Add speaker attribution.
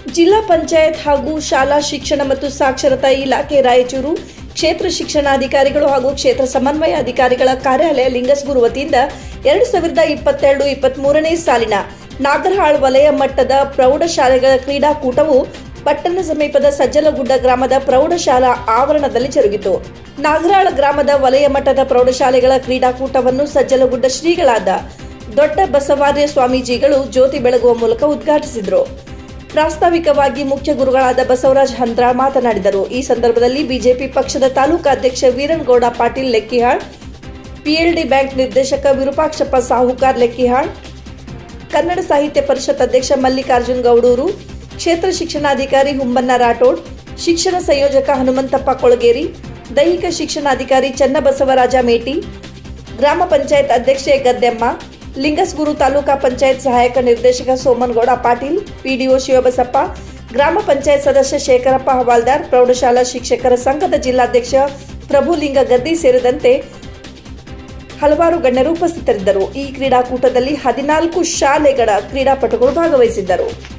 Speaker 1: ಜಿಲ್ಲಾ ಪಂಚಾಯತ್ ಹಾಗೂ ಶಾಲಾ ಶಿಕ್ಷಣ ಮತ್ತು ಸಾಕ್ಷರತಾ ಇಲಾಖೆ ರಾಯಚೂರು ಕ್ಷೇತ್ರ ಶಿಕ್ಷಣಾಧಿಕಾರಿಗಳು ಹಾಗೂ ಕ್ಷೇತ್ರ ಸಮನ್ವಯ ಅಧಿಕಾರಿಗಳ ಕಾರ್ಯಾಲಯ ಲಿಂಗಸ್ಗುರು ವತಿಯಿಂದ ಎರಡು ಸಾವಿರದ ಇಪ್ಪತ್ತೆರಡು ಇಪ್ಪತ್ಮೂರನೇ ಸಾಲಿನ ನಾಗರಹಾಳ್ ವಲಯ ಮಟ್ಟದ ಪ್ರೌಢಶಾಲೆಗಳ ಕ್ರೀಡಾಕೂಟವು ಪಟ್ಟಣ ಸಮೀಪದ ಸಜ್ಜಲಗುಡ್ಡ ಗ್ರಾಮದ ಪ್ರೌಢಶಾಲಾ ಆವರಣದಲ್ಲಿ ಜರುಗಿತು ನಾಗರಾಳ ಗ್ರಾಮದ ವಲಯ ಮಟ್ಟದ ಪ್ರೌಢಶಾಲೆಗಳ ಕ್ರೀಡಾಕೂಟವನ್ನು ಸಜ್ಜಲಗುಡ್ಡ ಶ್ರೀಗಳಾದ ದೊಡ್ಡ ಬಸವಾರ್ಯ ಸ್ವಾಮೀಜಿಗಳು ಜ್ಯೋತಿ ಬೆಳಗುವ ಮೂಲಕ ಉದ್ಘಾಟಿಸಿದರು ಪ್ರಾಸ್ತಾವಿಕವಾಗಿ ಮುಖ್ಯ ಗುರುಗಳಾದ ಬಸವರಾಜ್ ಹಂದ್ರ ಮಾತನಾಡಿದರು ಈ ಸಂದರ್ಭದಲ್ಲಿ ಬಿಜೆಪಿ ಪಕ್ಷದ ತಾಲೂಕಾ ಅಧ್ಯಕ್ಷ ವೀರನಗೌಡ ಪಾಟೀಲ್ ಲೆಕ್ಕಿಹಾಳ್ ಪಿಎಲ್ಡಿ ಬ್ಯಾಂಕ್ ನಿರ್ದೇಶಕ ವಿರೂಪಾಕ್ಷಪ್ಪ ಸಾಹುಕಾರ್ ಲೆಕ್ಕಿಹಾಳ್ ಕನ್ನಡ ಸಾಹಿತ್ಯ ಪರಿಷತ್ ಅಧ್ಯಕ್ಷ ಮಲ್ಲಿಕಾರ್ಜುನ್ ಗೌಡೂರು ಕ್ಷೇತ್ರ ಶಿಕ್ಷಣಾಧಿಕಾರಿ ಹುಂಬನ್ನ ರಾಠೋಡ್ ಶಿಕ್ಷಣ ಸಂಯೋಜಕ ಹನುಮಂತಪ್ಪ ಕೊಳಗೇರಿ ದೈಹಿಕ ಶಿಕ್ಷಣಾಧಿಕಾರಿ ಚನ್ನಬಸವರಾಜ ಮೇಟಿ ಗ್ರಾಮ ಪಂಚಾಯತ್ ಅಧ್ಯಕ್ಷೆ ಗದ್ದೆಮ್ಮ ಲಿಂಗಸ್ಗುರು ತಾಲೂಕಾ ಪಂಚಾಯತ್ ಸಹಾಯಕ ನಿರ್ದೇಶಕ ಸೋಮನಗೌಡ ಪಾಟೀಲ್ ಪಿಡಿಒ ಶಿವಬಸಪ್ಪ ಗ್ರಾಮ ಪಂಚಾಯತ್ ಸದಸ್ಯ ಶೇಖರಪ್ಪ ಹವಾಲ್ದಾರ್ ಪ್ರೌಢಶಾಲಾ ಶಿಕ್ಷಕರ ಸಂಘದ ಜಿಲ್ಲಾಧ್ಯಕ್ಷ ಪ್ರಭುಲಿಂಗ ಗದ್ದಿ ಸೇರಿದಂತೆ ಹಲವಾರು ಗಣ್ಯರು ಉಪಸ್ಥಿತರಿದ್ದರು ಈ ಕ್ರೀಡಾಕೂಟದಲ್ಲಿ ಹದಿನಾಲ್ಕು ಶಾಲೆಗಳ ಕ್ರೀಡಾಪಟುಗಳು ಭಾಗವಹಿಸಿದ್ದರು